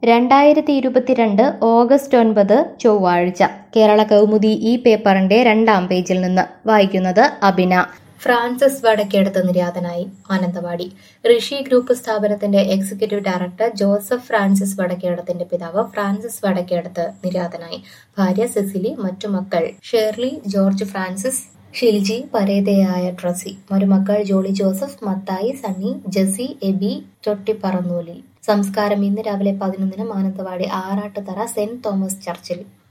രണ്ടായിരത്തി ഇരുപത്തിരണ്ട് ഓഗസ്റ്റ് ഒൻപത് ചൊവ്വാഴ്ച കേരള കൗമുദി ഈ പേപ്പറിന്റെ രണ്ടാം പേജിൽ നിന്ന് വായിക്കുന്നത് അബിന ഫ്രാൻസിസ് വടക്കേടത്ത് നിര്യാതനായി മാനന്തവാടി ഋഷി ഗ്രൂപ്പ് സ്ഥാപനത്തിന്റെ എക്സിക്യൂട്ടീവ് ഡയറക്ടർ ജോസഫ് ഫ്രാൻസിസ് വടക്കേടത്തിന്റെ പിതാവ് ഫ്രാൻസിസ് വടക്കേടത്ത് നിര്യാതനായി ഭാര്യ സെസിലി മറ്റു മക്കൾ ഷേർലി ജോർജ് ഫ്രാൻസിസ് ഷിൽജി പരേതയായ ട്രസി മരുമക്കൾ ജോളി ജോസഫ് മത്തായി സണ്ണി ജസി എബി ചൊട്ടിപ്പറന്നൂലി സംസ്കാരം ഇന്ന് രാവിലെ പതിനൊന്നിന് മാനന്തവാടി ആറാട്ടുതറ സെന്റ് തോമസ് ചർച്ചിൽ